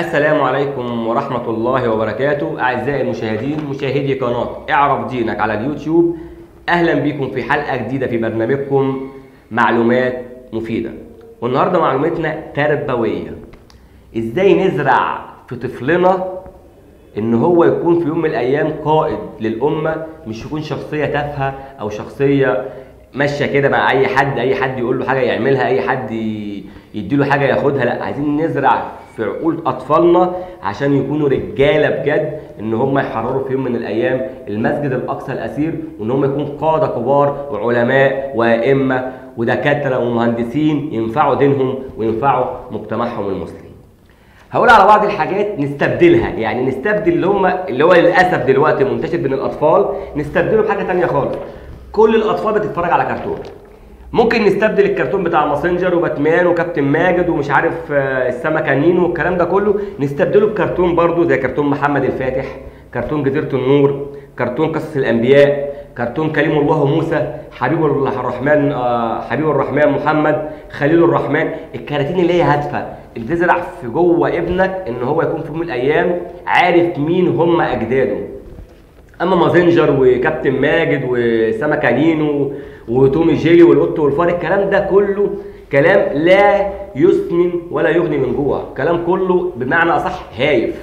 السلام عليكم ورحمة الله وبركاته أعزائي المشاهدين مشاهدي قناة اعرف دينك على اليوتيوب أهلا بكم في حلقة جديدة في برنامجكم معلومات مفيدة والنهاردة معلوماتنا تربوية إزاي نزرع في طفلنا إن هو يكون في يوم من الأيام قائد للأمة مش يكون شخصية تافهة أو شخصية ماشية كده مع أي حد أي حد يقول له حاجة يعملها أي حد ي- يديله حاجة ياخدها لا عايزين نزرع في عقول أطفالنا عشان يكونوا رجالة بجد إن هم يحرروا في يوم من الأيام المسجد الأقصى الأثير وإن هم يكونوا قادة كبار وعلماء وأئمة ودكاترة ومهندسين ينفعوا دينهم وينفعوا مجتمعهم المسلم. هقول على بعض الحاجات نستبدلها يعني نستبدل اللي هم اللي هو للاسف دلوقتي منتشر بين الاطفال نستبدله بحاجه تانية خالص كل الاطفال بتتفرج على كرتون ممكن نستبدل الكرتون بتاع ماسنجر وباتمان وكابتن ماجد ومش عارف آه، السمكه نينو والكلام ده كله نستبدله بكرتون برضو زي كرتون محمد الفاتح كرتون جزيره النور كرتون قصص الانبياء كرتون كليم الله موسى حبيب الرحمن آه، حبيب الرحمن محمد خليل الرحمن الكراتين اللي هي هادفه اللي تزرع في جوه ابنك ان هو يكون في يوم من الايام عارف مين هم اجداده اما مازنجر وكابتن ماجد وسمكه نينو وتومي جيلي والقط والفار الكلام ده كله كلام لا يسمن ولا يغني من جوع كلام كله بمعنى اصح هايف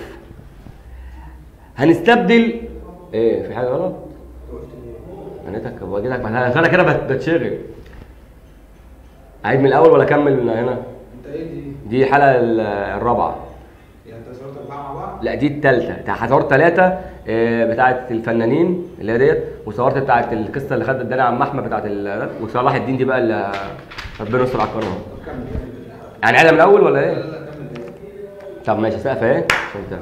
هنستبدل ايه في حاجه غلط انا واجي لك انا كده بت- بتشغل اعيد من الاول ولا اكمل من هنا انت ايه دي؟ دي الحلقه ال- الرابعه يعني انت صورت اربعه مع بعض؟ لا دي الثالثه صورت ثلاثه بتاعه الفنانين اللي هي ديت وصورت بتاعه القصه اللي خدت الدنيا عم احمد بتاعه ال- وصلاح الدين دي بقى اللي ربنا يستر على القناه طب كمل كمل يعني عيدها من الاول ولا لا ايه؟ لا لا كمل ايه؟ طب ماشي سقف اهي عشان تعمل.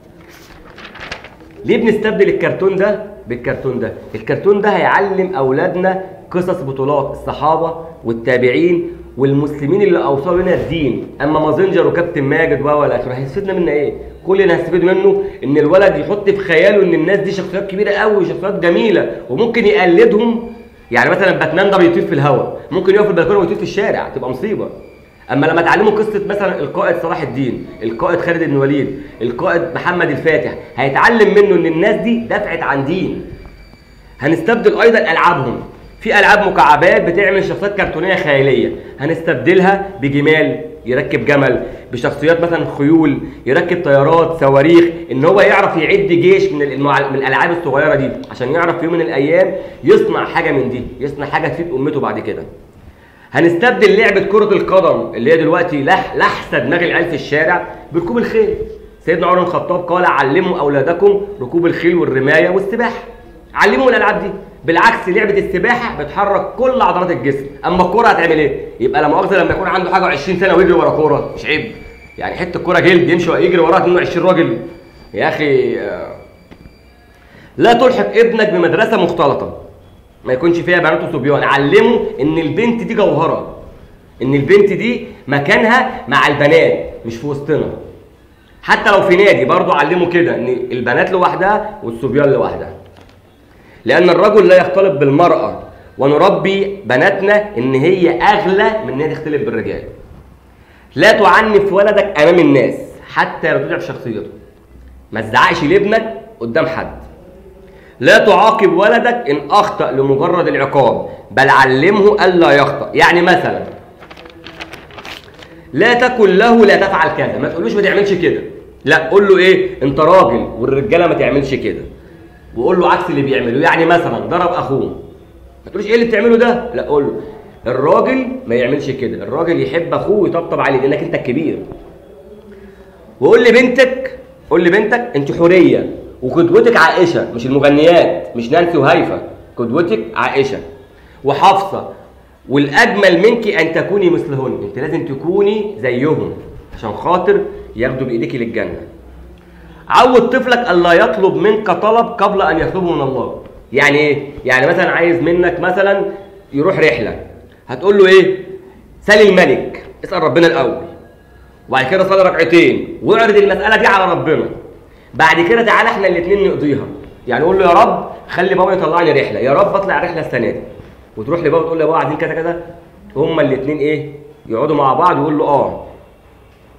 ليه بنستبدل الكرتون ده بالكرتون ده؟ الكرتون ده هيعلم اولادنا قصص بطولات الصحابه والتابعين والمسلمين اللي اوصلوا لنا الدين، اما مازنجر وكابتن ماجد و ولا اخره هيستفيدنا منه ايه؟ كل اللي هنستفيد منه ان الولد يحط في خياله ان الناس دي شخصيات كبيره قوي وشخصيات جميله وممكن يقلدهم يعني مثلا باتمان ده بيطير في الهواء، ممكن يقف في البلكونه ويطير في الشارع تبقى مصيبه. اما لما تعلموا قصه مثلا القائد صلاح الدين القائد خالد بن الوليد القائد محمد الفاتح هيتعلم منه ان الناس دي دفعت عن دين هنستبدل ايضا العابهم في العاب مكعبات بتعمل شخصيات كرتونيه خياليه هنستبدلها بجمال يركب جمل بشخصيات مثلا خيول يركب طيارات صواريخ ان هو يعرف يعد جيش من المع... من الالعاب الصغيره دي عشان يعرف في يوم من الايام يصنع حاجه من دي يصنع حاجه تفيد امته بعد كده هنستبدل لعبه كره القدم اللي هي دلوقتي لح لحسه دماغ العيال في الشارع بركوب الخيل سيدنا عمر بن الخطاب قال علموا اولادكم ركوب الخيل والرمايه والسباحه علموا الالعاب دي بالعكس لعبه السباحه بتحرك كل عضلات الجسم اما الكوره هتعمل ايه يبقى لا مؤاخذه لما يكون عنده حاجه 20 سنه ويجري ورا كوره مش عيب يعني حته كوره جلد يمشي يجري وراها 22 راجل يا اخي آه، لا تلحق ابنك بمدرسه مختلطه ما يكونش فيها بنات وصبيان علمه ان البنت دي جوهره ان البنت دي مكانها مع البنات مش في وسطنا حتى لو في نادي برضه علمه كده ان البنات لوحدها والصبيان لوحدها لان الرجل لا يختلط بالمراه ونربي بناتنا ان هي اغلى من ان هي تختلط بالرجال لا تعنف ولدك امام الناس حتى لا تضعف شخصيته ما تزعقش لابنك قدام حد لا تعاقب ولدك ان اخطا لمجرد العقاب بل علمه الا يخطا يعني مثلا لا تكن له لا تفعل كذا ما تقولوش ما تعملش كده لا قول له ايه انت راجل والرجاله ما تعملش كده وقول له عكس اللي بيعمله يعني مثلا ضرب اخوه ما تقولوش ايه اللي بتعمله ده لا قول له الراجل ما يعملش كده الراجل يحب اخوه ويطبطب عليه لانك انت الكبير وقول لبنتك قول لبنتك انت حوريه وقدوتك عائشه مش المغنيات مش نانسي وهيفا قدوتك عائشه وحفصه والاجمل منك ان تكوني مثلهن انت لازم تكوني زيهم عشان خاطر ياخدوا بايديك للجنه عود طفلك الا يطلب منك طلب قبل ان يطلبه من الله يعني ايه يعني مثلا عايز منك مثلا يروح رحله هتقول له ايه سال الملك اسال ربنا الاول وبعد كده صلي ركعتين واعرض المساله دي على ربنا بعد كده تعالى احنا الاثنين نقضيها يعني قول له يا رب خلي بابا يطلعني رحله يا رب اطلع رحله السنه دي وتروح لبابا تقول له يا بابا عايزين كذا كذا هما الاثنين ايه يقعدوا مع بعض ويقول له اه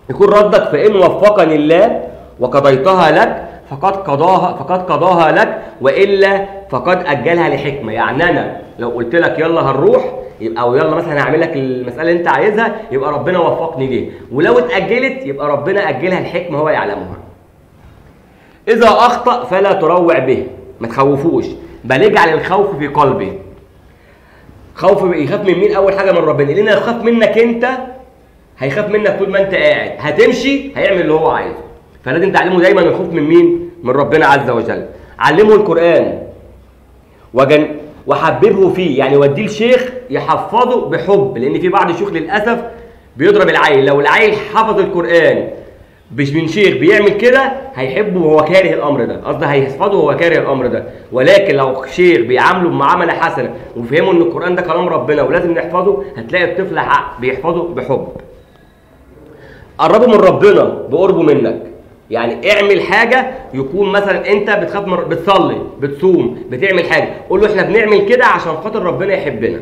يكون ردك فإن وفقني الله وقضيتها لك فقد قضاها فقد قضاها لك والا فقد اجلها لحكمه يعني انا لو قلت لك يلا هنروح يبقى او يلا مثلا هعمل لك المساله اللي انت عايزها يبقى ربنا وفقني ليه ولو اتاجلت يبقى ربنا اجلها الحكمه هو يعلمها اذا اخطا فلا تروع به ما تخوفوش بل اجعل الخوف في قلبه خوف يخاف من مين اول حاجه من ربنا لان يخاف منك انت هيخاف منك طول ما انت قاعد هتمشي هيعمل اللي هو عايزه فلازم تعلمه دايما الخوف من مين من ربنا عز وجل علمه القران وجن وحببه فيه يعني وديه لشيخ يحفظه بحب لان في بعض الشيوخ للاسف بيضرب العيل لو العيل حفظ القران مش من شيخ بيعمل كده هيحبه وهو كاره الامر ده قصدي هيحفظه وهو كاره الامر ده ولكن لو شيخ بيعامله بمعامله حسنه وفهمه ان القران ده كلام ربنا ولازم نحفظه هتلاقي الطفل حق بيحفظه بحب قربه من ربنا بقربه منك يعني اعمل حاجه يكون مثلا انت بتخاف من بتصلي بتصوم بتعمل حاجه قول له احنا بنعمل كده عشان خاطر ربنا يحبنا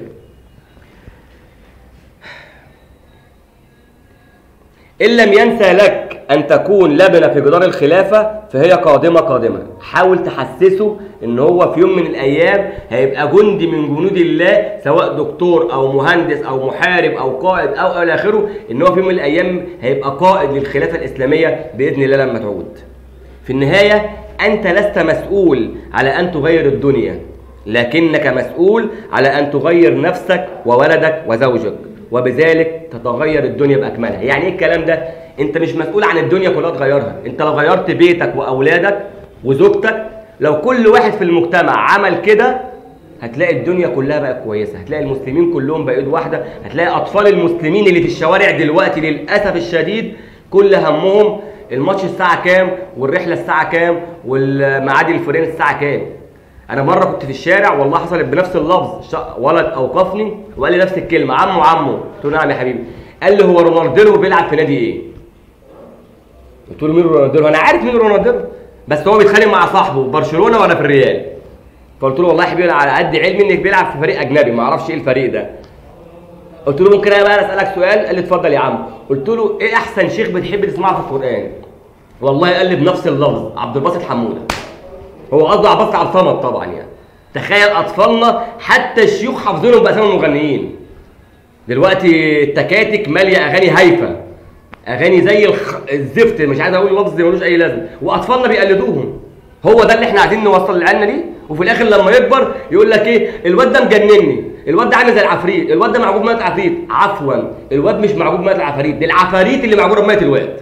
إن لم ينسى لك أن تكون لبنة في جدار الخلافة فهي قادمة قادمة حاول تحسسه إن هو في يوم من الأيام هيبقى جندي من جنود الله سواء دكتور أو مهندس أو محارب أو قائد أو إلى آخره إن هو في يوم من الأيام هيبقى قائد للخلافة الإسلامية بإذن الله لما تعود في النهاية أنت لست مسؤول على أن تغير الدنيا لكنك مسؤول على أن تغير نفسك وولدك وزوجك وبذلك تتغير الدنيا باكملها يعني ايه الكلام ده انت مش مسؤول عن الدنيا كلها تغيرها انت لو غيرت بيتك واولادك وزوجتك لو كل واحد في المجتمع عمل كده هتلاقي الدنيا كلها بقت كويسه هتلاقي المسلمين كلهم بقوا واحده هتلاقي اطفال المسلمين اللي في الشوارع دلوقتي للاسف الشديد كل همهم الماتش الساعه كام والرحله الساعه كام والميعاد الفلاني الساعه كام انا مره كنت في الشارع والله حصلت بنفس اللفظ شا- ولد اوقفني وقال لي نفس الكلمه عمو عمو قلت له نعم يا حبيبي قال لي هو رونالدينو بيلعب في نادي ايه قلت له مين رونالدينو انا عارف مين رونالدينو بس هو بيتخانق مع صاحبه برشلونه ولا في الريال فقلت له والله يا حبيبي أنا على قد علمي انك بيلعب في فريق اجنبي ما اعرفش ايه الفريق ده قلت له ممكن انا بقى اسالك سؤال قال لي اتفضل يا عم قلت له ايه احسن شيخ بتحب تسمعه في القران والله قال لي بنفس اللفظ عبد الباسط حموده هو قصده عباس عبد الصمد طبعا يعني تخيل اطفالنا حتى الشيوخ حافظينهم باسامي المغنيين دلوقتي التكاتك ماليه اغاني هايفه اغاني زي الخ... الزفت مش عايز اقول لفظ ملوش اي لازمه واطفالنا بيقلدوهم هو ده اللي احنا عايزين نوصل لعيالنا ليه وفي الاخر لما يكبر يقول لك ايه الواد ده مجنني الواد ده عامل زي العفريت الواد ده معجوب بميه عفريت عفوا الواد مش معجوب بميه العفاريت دي العفاريت اللي معجوبه بميه الواد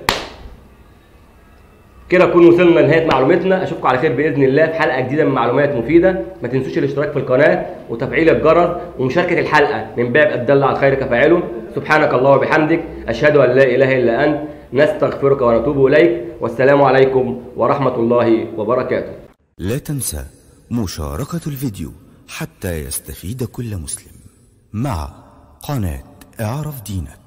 كده نكون وصلنا لنهايه معلومتنا اشوفكم على خير باذن الله في حلقه جديده من معلومات مفيده ما تنسوش الاشتراك في القناه وتفعيل الجرس ومشاركه الحلقه من باب الدل على الخير كفاعله سبحانك الله وبحمدك اشهد ان لا اله الا انت نستغفرك ونتوب اليك والسلام عليكم ورحمه الله وبركاته لا تنسى مشاركة الفيديو حتى يستفيد كل مسلم مع قناة اعرف دينك